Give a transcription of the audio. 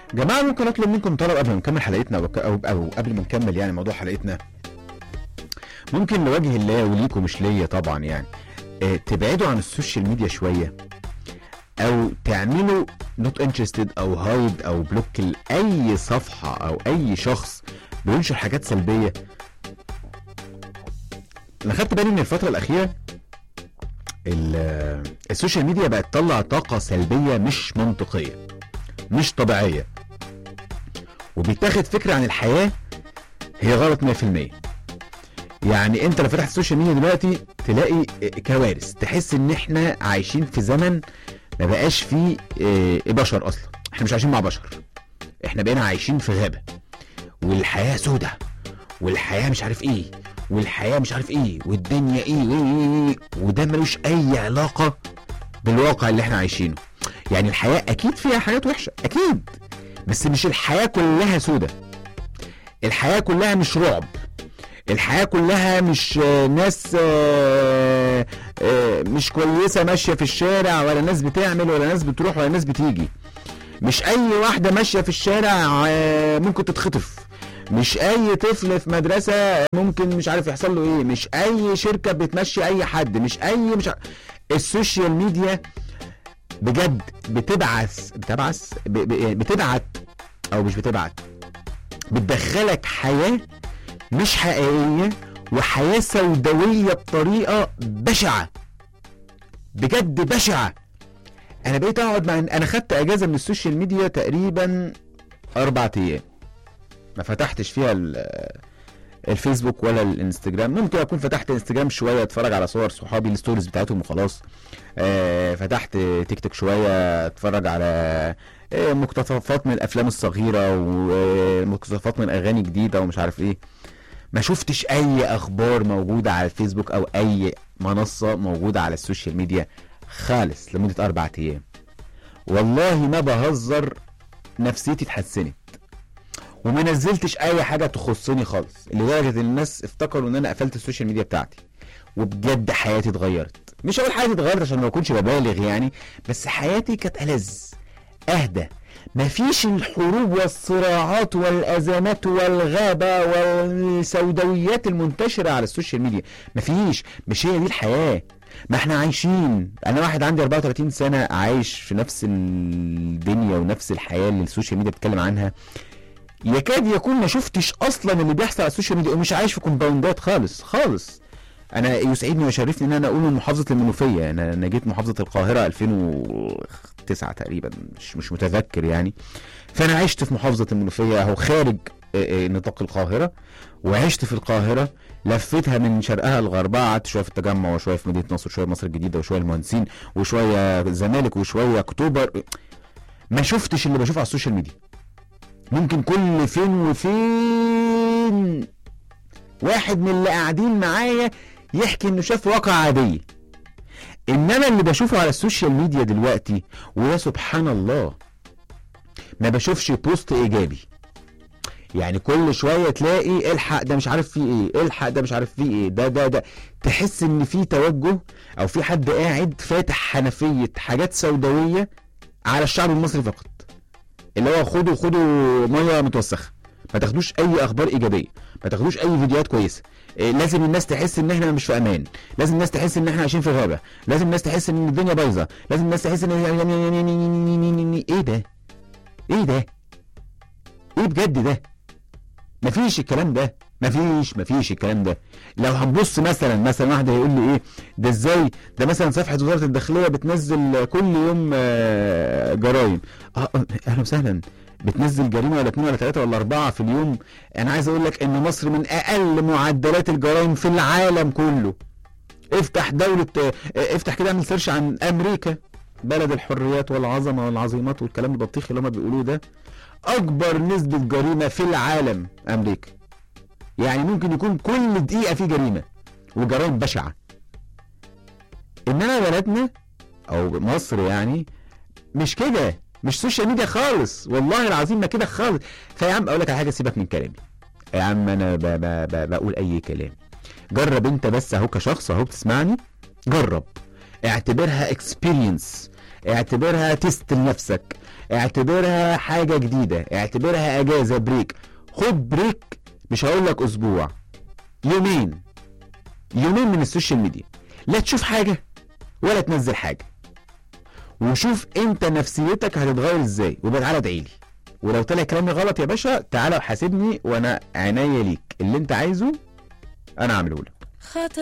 جماعه ممكن اطلب منكم طلب قبل ما نكمل حلقتنا او او, أو قبل ما نكمل يعني موضوع حلقتنا ممكن لوجه الله وليكم مش ليا طبعا يعني آه، تبعدوا عن السوشيال ميديا شويه او تعملوا نوت انترستد او هايد او بلوك لاي صفحه او اي شخص بينشر حاجات سلبيه انا خدت بالي من الفتره الاخيره ال- السوشيال ميديا بقت تطلع طاقه سلبيه مش منطقيه مش طبيعيه وبيتاخد فكره عن الحياه هي غلط 100% يعني انت لو فتحت السوشيال ميديا دلوقتي تلاقي كوارث تحس ان احنا عايشين في زمن ما بقاش فيه اه، بشر اصلا احنا مش عايشين مع بشر احنا بقينا عايشين في غابه والحياه سودة والحياه مش عارف ايه والحياه مش عارف ايه والدنيا ايه, إيه, إيه, إيه وده ملوش اي علاقه بالواقع اللي احنا عايشينه يعني الحياه اكيد فيها حاجات وحشه اكيد بس مش الحياه كلها سودة الحياه كلها مش رعب الحياه كلها مش آه، ناس آه، آه، مش كويسه ماشيه في الشارع ولا ناس بتعمل ولا ناس بتروح ولا ناس بتيجي مش اي واحده ماشيه في الشارع آه، ممكن تتخطف مش اي طفل في مدرسه ممكن مش عارف يحصل له ايه مش اي شركه بتمشي اي حد مش اي مش ع... السوشيال ميديا بجد بتبعث بتبعث ب- ب- بتبعت او مش بتبعت بتدخلك حياه مش حقيقيه وحياه سوداويه بطريقه بشعه بجد بشعه انا بقيت اقعد مع انا خدت اجازه من السوشيال ميديا تقريبا اربع ايام ما فتحتش فيها ال- الفيسبوك ولا الانستجرام ممكن اكون فتحت انستجرام شويه اتفرج على صور صحابي الستوريز بتاعتهم وخلاص آه، فتحت تيك توك شويه اتفرج على آه، مقتطفات من الافلام الصغيره ومقتطفات من اغاني جديده ومش عارف ايه ما شفتش اي اخبار موجوده على الفيسبوك او اي منصه موجوده على السوشيال ميديا خالص لمده اربع ايام والله ما بهزر نفسيتي اتحسنت وما نزلتش اي حاجه تخصني خالص لدرجه ان الناس افتكروا ان انا قفلت السوشيال ميديا بتاعتي وبجد حياتي اتغيرت مش هقول حياتي اتغيرت عشان ما اكونش ببالغ يعني بس حياتي كانت ألذ اهدى مفيش الحروب والصراعات والازمات والغابه والسوداويات المنتشره على السوشيال ميديا مفيش مش هي دي الحياه ما احنا عايشين انا واحد عندي 34 سنه عايش في نفس الدنيا ونفس الحياه اللي السوشيال ميديا بتتكلم عنها يكاد يكون ما شفتش اصلا اللي بيحصل على السوشيال ميديا ومش عايش في كومباوندات خالص خالص انا يسعدني ويشرفني ان انا اقول من محافظه المنوفيه انا انا جيت محافظه القاهره 2009 تقريبا مش مش متذكر يعني فانا عشت في محافظه المنوفيه اهو خارج آه، آه، نطاق القاهره وعشت في القاهره لفيتها من شرقها لغربها قعدت شويه في التجمع وشويه في مدينه نصر وشويه مصر الجديده وشويه المهندسين وشويه الزمالك وشويه اكتوبر ما شفتش اللي بشوفه على السوشيال ميديا ممكن كل فين وفين واحد من اللي قاعدين معايا يحكي انه شاف واقع عادية انما اللي بشوفه على السوشيال ميديا دلوقتي ويا سبحان الله ما بشوفش بوست ايجابي يعني كل شويه تلاقي الحق ده مش عارف فيه ايه الحق ده مش عارف فيه ايه ده ده ده تحس ان في توجه او في حد قاعد فاتح حنفيه حاجات سوداويه على الشعب المصري فقط اللي هو خدوا خدوا ميه متوسخه ما تاخدوش اي اخبار ايجابيه ما تاخدوش اي فيديوهات كويسه إيه، لازم الناس تحس ان احنا مش في امان لازم الناس تحس ان احنا عايشين في غابه لازم الناس تحس ان الدنيا بايظه لازم الناس تحس ان ايه ده ايه ده ايه بجد ده مفيش الكلام ده مفيش مفيش الكلام ده لو هنبص مثلا مثلا واحد هيقول لي ايه ده ازاي ده مثلا صفحه وزاره الداخليه بتنزل كل يوم آه، جرايم اه آه، اهلا وسهلا بتنزل جريمه ولا اتنين ولا تلاته ولا اربعه في اليوم انا عايز اقول لك ان مصر من اقل معدلات الجرائم في العالم كله افتح دولة اه، افتح كده اعمل سيرش عن امريكا بلد الحريات والعظمة والعظيمات والكلام البطيخ اللي هم بيقولوه ده اكبر نسبة جريمة في العالم امريكا يعني ممكن يكون كل دقيقة في جريمة وجرائم بشعة انما بلدنا او مصر يعني مش كده مش سوشيال ميديا خالص والله العظيم ما كده خالص فيا عم اقول لك على حاجه سيبك من كلامي يا عم انا ب ب ب بقول اي كلام جرب انت بس اهو كشخص اهو بتسمعني جرب اعتبرها اكسبيرينس اعتبرها تيست لنفسك اعتبرها حاجة جديدة اعتبرها اجازة بريك خد بريك مش هقول لك اسبوع يومين يومين من السوشيال ميديا لا تشوف حاجة ولا تنزل حاجة وشوف انت نفسيتك هتتغير ازاي وبقى تعالى ادعي لي ولو طلع كلامي غلط يا باشا تعالى وحاسبني وانا عناية ليك اللي انت عايزه انا اعمله لك خاطر